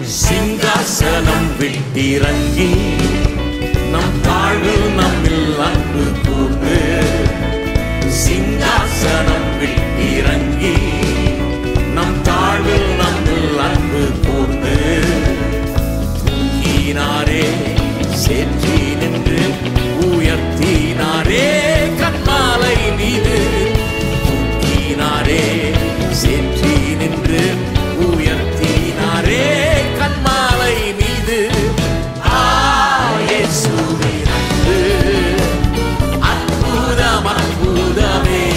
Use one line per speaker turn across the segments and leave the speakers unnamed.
சிங்காசனம் விட்டிறங்கி நம் தாழ்வு நம்மில் அன்பு கூர்ந்து சிங்காசனம் விட்டிறங்கி நம் தாழ்வில் நம்மில் அன்பு கூர்ந்து தூக்கினாரே சேற்றி நின்று உயர்த்தினாரே கண்மாலை மீது தூக்கினாரே சேற்றி நின்று உயர்த்தினாரே கண்மாலை மீது ஆயேசுவே நன்று அற்புதம் அற்புதமே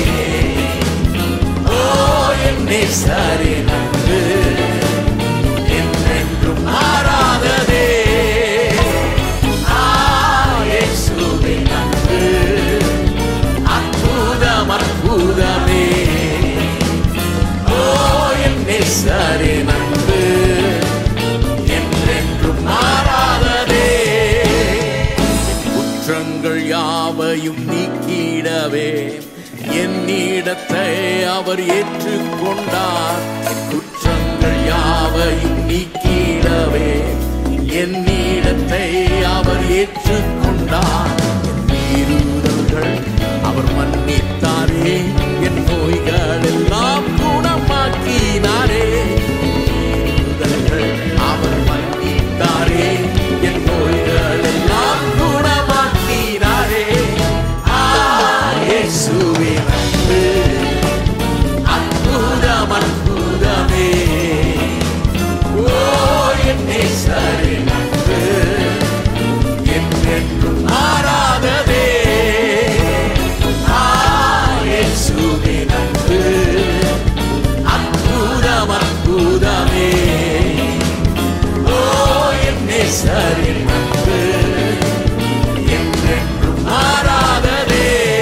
ஓ என்னே சரி நன்று என்றென்றும் மாறாததே ஆயேசுவே நன்று அற்புதம் அற்புதமே ஓ என்னே சரி நன்று என்றென்றும் மாறாததே குற்றங்கள் யாவையும் நீக்கிடவே என்னிடத்தை அவர் ஏற்றுக்கொண்டார் என் குற்றங்கள் யாவையும் நீக்கிடவே என்னிடத்தை அவர் ஏற்றுக்கொண்டார் என் மீறுதல்கள் அவர் மன்னித்தாரே என் நோய்கள் எல்லாம் குணமாக்கினாரே மீறுதல்கள் அவர் மன்னித்தாரே என் நோய்கள் எல்லாம் குணமாக்கினாரே ஆ, இயேசுவே நன்று அற்புதம் அற்புதமே ஓ என்னே சரி நன்று என்றென்றும் மாறாததே ஆ, இயேசுவே நன்று அற்புதம் அற்புதமே ஓ என்னே சரி நன்று என்றென்றும் மாறாததே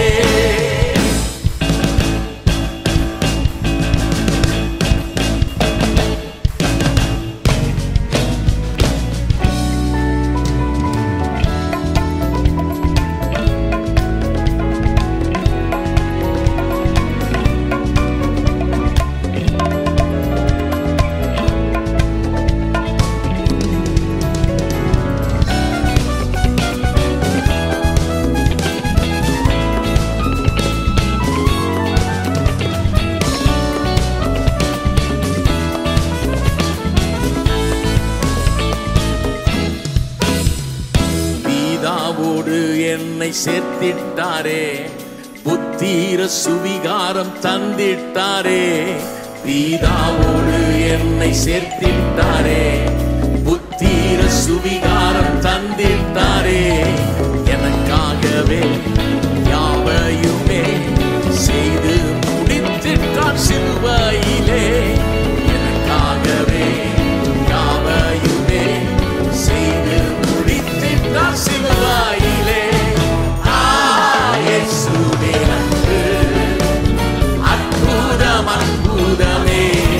பிதாவோடு என்னை சேர்த்திட்டாரே புத்தீர சுவிகாரம் தந்திட்டாரே பிதாவோடு என்னை சேர்த்திட்டாரே புத்தீர சுவிகாரம் தந்திட்டாரே எனக்காகவே யாவையுமே செய்து முடித்திட்டார் சிலுவையிலே எனக்காகவே யாவையுமே செய்து முடித்திட்டார் சிலுவையிலே ஆ, இயேசுவே நன்று அற்புதம் அற்புதமே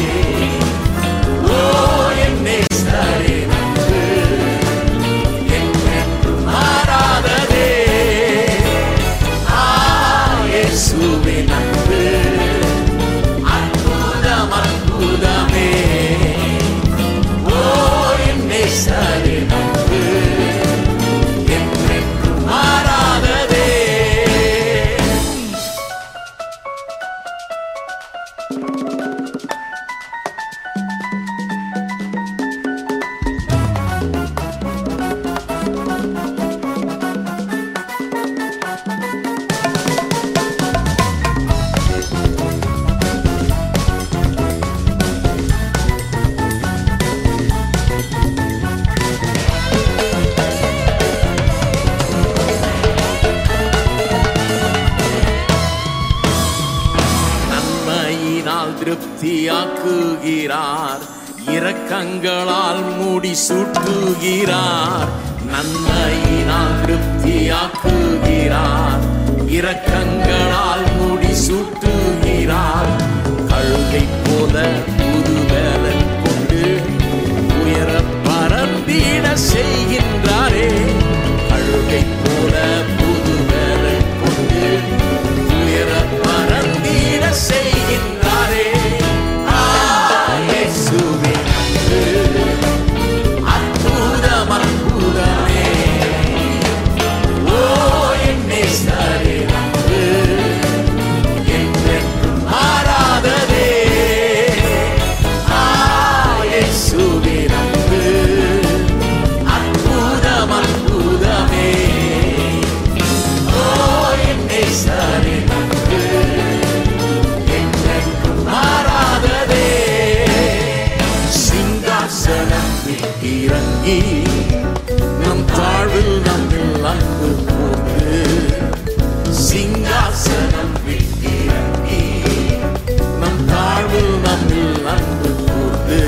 ஓ என்னே சரி நன்று என்றென்றும் மாறாததே ஆ, இயேசுவே நன்று அற்புதம் அற்புதமே ஓ என்னே சரி நன்று என்றென்றும் மாறாததே நன்மையினால் திருப்தியாக்குகிறார் இரக்கங்களால் மூடி சூட்டுகிறார் நன்மையினால் திருப்தியாக்குகிறார் இரக்கங்களால் மூடி சூட்டுகிறார் கழுகை போல புது வேலன் கொண்டு உயர பரந்திட செய்கின்றாரே கழுகை போல புது வேலன் கொண்டு உயர பரந்திட செய்கின்றாரே ஆ, இயேசுவே நன்று. இறங்கி நம் தாழ்வில் நம்மில் அன்பு கூர்ந்து சிங்காசனம் விட்டிறங்கி நம் தாழ்வில் நம்மில் அன்பு கூர்ந்து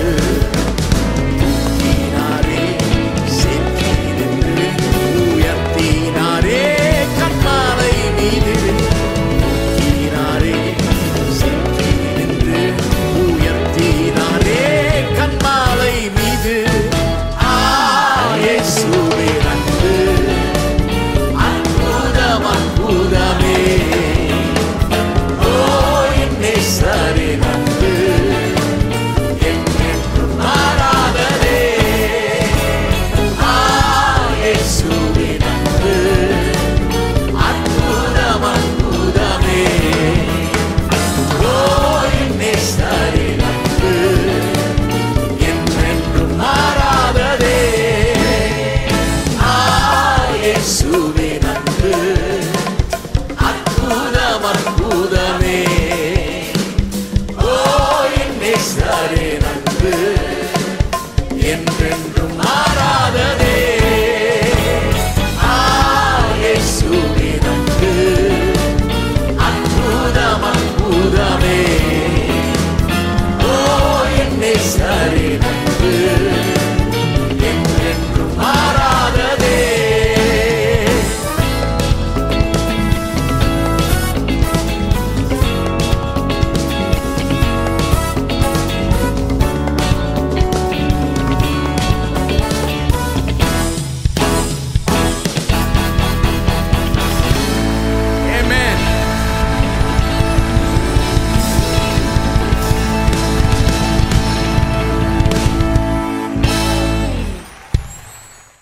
தூக்கினாரே செத்திருந்து உயர்த்தினாரே கண்மாலை மீது தூக்கினாரே செத்திருந்து உயர்த்தினாரே கண்மாலை மீது ஆயேசுவே அன்பு அற்புதம் அற்புதமே ஓ என்னே சரி அன்பு என்றென்றும் மாறாததே ஆயேசுவின் அன்பு அற்புதம் அற்புதமே ஓ என்னே சரி அன்பு என்றென்றும் மாறாததே ஆயேசுவின் அன்பு அற்புதம் அற்புதமே ஓ என்னே சரி அன்பு என்றென்றும் மாறாததே ஆயேசுவின் அன்பு அற்புதம் அற்புதமே ஓ என்னே சரி